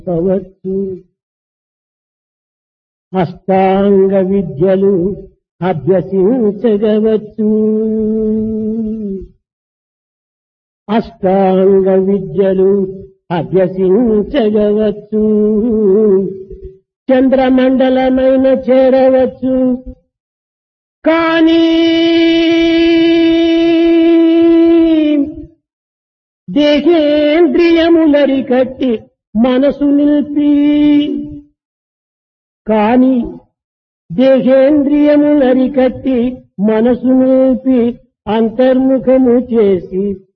అవచ్చు అష్టాంగ విద్యలు అభ్యసించగవచ్చు అష్టాంగ విద్యలు అభ్యసించగవచ్చు చంద్రమండలమైన చేరవచ్చు కానీ దేహేంద్రియములరి కట్టి మనసు నిలిపి కాని దేహేంద్రియములరి కట్టి మనసు నిలిపి అంతర్ముఖము చేసి